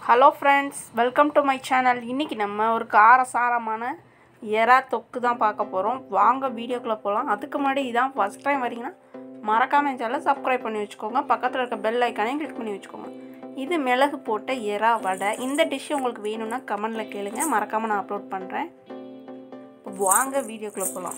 hello friends welcome to my channel இன்றைக்கி நம்ம ஒரு காரசாரமான எறா தொக்கு தான் பார்க்க போகிறோம் வாங்க வீடியோக்குள்ளே போகலாம் அதுக்கு முன்னாடி இதான் ஃபஸ்ட் டைம் வரீங்கன்னா மறக்காமல் சேனல் சப்ஸ்கிரைப் பண்ணி வச்சுக்கோங்க பக்கத்தில் இருக்க பெல் ஐக்கானையும் கிளிக் பண்ணி வச்சுக்கோங்க இது மிளகு போட்ட எறா வடை இந்த டிஷ் உங்களுக்கு வேணும்னா கமெண்டில் கேளுங்க மறக்காமல் நான் அப்லோட் பண்ணுறேன் வாங்க வீடியோக்குள்ளே போகலாம்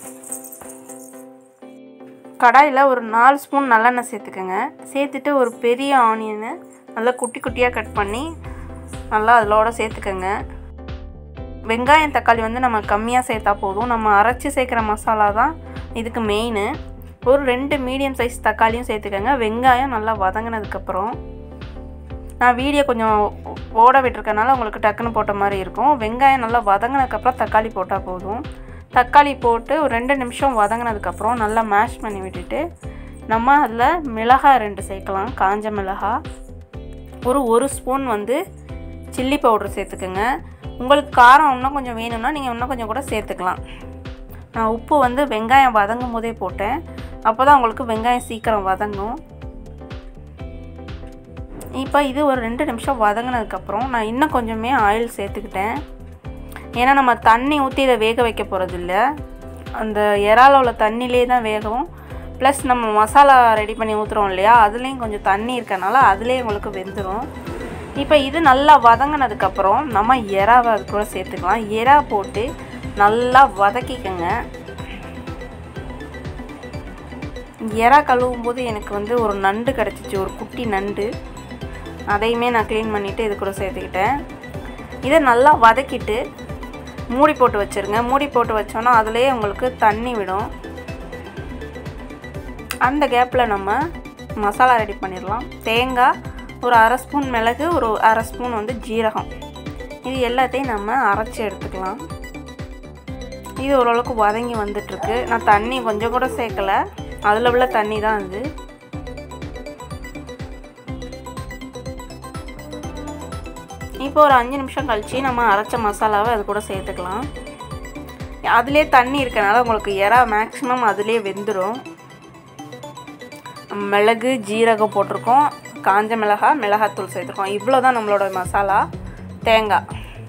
கடாயில் ஒரு நாலு ஸ்பூன் நல்லெண்ணெய் சேர்த்துக்கோங்க சேர்த்துட்டு ஒரு பெரிய ஆனியனை நல்லா குட்டி குட்டியாக கட் பண்ணி நல்லா அதோட சேர்த்துக்கோங்க வெங்காயம் தக்காளி வந்து நம்ம கம்மியாக சேர்த்தா போதும் நம்ம அரைச்சி சேர்க்குற மசாலா தான் இதுக்கு மெயின் ஒரு ரெண்டு மீடியம் சைஸ் தக்காளியும் சேர்த்துக்கோங்க வெங்காயம் நல்லா வதங்கினதுக்கப்புறம் நான் வீடியோ கொஞ்சம் ஓட விட்டுருக்கனால உங்களுக்கு டக்குன்னு போட்ட மாதிரி இருக்கும் வெங்காயம் நல்லா வதங்கினதுக்கப்புறம் தக்காளி போட்டால் போதும் தக்காளி போட்டு ஒரு ரெண்டு நிமிஷம் வதங்கினதுக்கப்புறம் நல்லா மேஷ் பண்ணி விட்டுட்டு நம்ம அதில் மிளகாய் ரெண்டு சேர்க்கலாம் காஞ்ச மிளகாய் ஒரு ஒரு ஸ்பூன் வந்து சில்லி பவுடர் சேர்த்துக்கோங்க உங்களுக்கு காரம் இன்னும் கொஞ்சம் வேணும்னா நீங்கள் இன்னும் கொஞ்சம் கூட சேர்த்துக்கலாம் நான் உப்பு வந்து வெங்காயம் வதங்கும் போதே போட்டேன் அப்போ தான் உங்களுக்கு வெங்காயம் சீக்கிரம் வதங்கும் இப்போ இது ஒரு ரெண்டு நிமிஷம் வதங்கினதுக்கப்புறம் நான் இன்னும் கொஞ்சமே ஆயில் சேர்த்துக்கிட்டேன் ஏன்னா நம்ம தண்ணி ஊற்றி இதை வேக வைக்க போகிறதில்ல அந்த இறால உள்ள தண்ணிலே தான் வேகும் ப்ளஸ் நம்ம மசாலா ரெடி பண்ணி ஊற்றுறோம் இல்லையா அதுலேயும் கொஞ்சம் தண்ணி இருக்கனால அதுலேயே உங்களுக்கு வெந்துடும் இப்போ இது நல்லா வதங்கினதுக்கப்புறம் நம்ம எறாவை அது கூட சேர்த்துக்கலாம் எறா போட்டு நல்லா வதக்கிக்கோங்க எறா கழுவும் போது எனக்கு வந்து ஒரு நண்டு கிடச்சிச்சு ஒரு குட்டி நண்டு அதையுமே நான் க்ளீன் பண்ணிவிட்டு இது கூட சேர்த்துக்கிட்டேன் இதை நல்லா வதக்கிட்டு மூடி போட்டு வச்சுருங்க மூடி போட்டு வச்சோன்னா அதுலேயே உங்களுக்கு தண்ணி விடும் அந்த கேப்பில் நம்ம மசாலா ரெடி பண்ணிடலாம் தேங்காய் ஒரு அரை ஸ்பூன் மிளகு ஒரு அரை ஸ்பூன் வந்து ஜீரகம் இது எல்லாத்தையும் நம்ம அரைச்சி எடுத்துக்கலாம் இது ஓரளவுக்கு வதங்கி வந்துட்டுருக்கு நான் தண்ணி கொஞ்சம் கூட சேர்க்கலை அதில் உள்ள தண்ணி தான் இது இப்போ ஒரு அஞ்சு நிமிஷம் கழித்து நம்ம அரைச்ச மசாலாவை அது கூட சேர்த்துக்கலாம் அதிலே தண்ணி இருக்கனால உங்களுக்கு எறா மேக்ஸிமம் அதிலே வெந்துடும் மிளகு ஜீரகம் போட்டிருக்கோம் காஞ்ச மிளகாய் மிளகாத்தூள் சேர்த்துருக்கோம் இவ்வளோ தான் நம்மளோட மசாலா தேங்காய்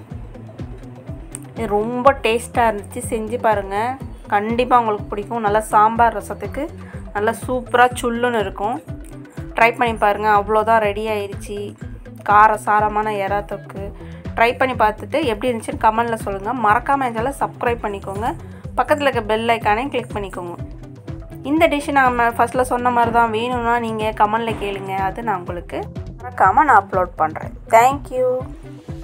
இது ரொம்ப டேஸ்ட்டாக இருந்துச்சு செஞ்சு பாருங்கள் கண்டிப்பாக உங்களுக்கு பிடிக்கும் நல்லா சாம்பார் ரசத்துக்கு நல்லா சூப்பராக சுல்லுன்னு இருக்கும் ட்ரை பண்ணி பாருங்கள் அவ்வளோதான் ரெடி ஆயிடுச்சு கார சாரமான எறா தொக்கு ட்ரை பண்ணி பார்த்துட்டு எப்படி இருந்துச்சுன்னு கமெண்டில் சொல்லுங்கள் மறக்காமல் என்னால் சப்ஸ்கிரைப் பண்ணிக்கோங்க பக்கத்தில் இருக்க பெல் ஐக்கானையும் கிளிக் பண்ணிக்கோங்க இந்த டிஷ்ஷு நான் ஃபஸ்ட்டில் சொன்ன மாதிரி தான் வேணும்னா நீங்கள் கமெண்டில் கேளுங்க அது நான் உங்களுக்கு மறக்காமல் நான் அப்லோட் பண்ணுறேன் தேங்க்யூ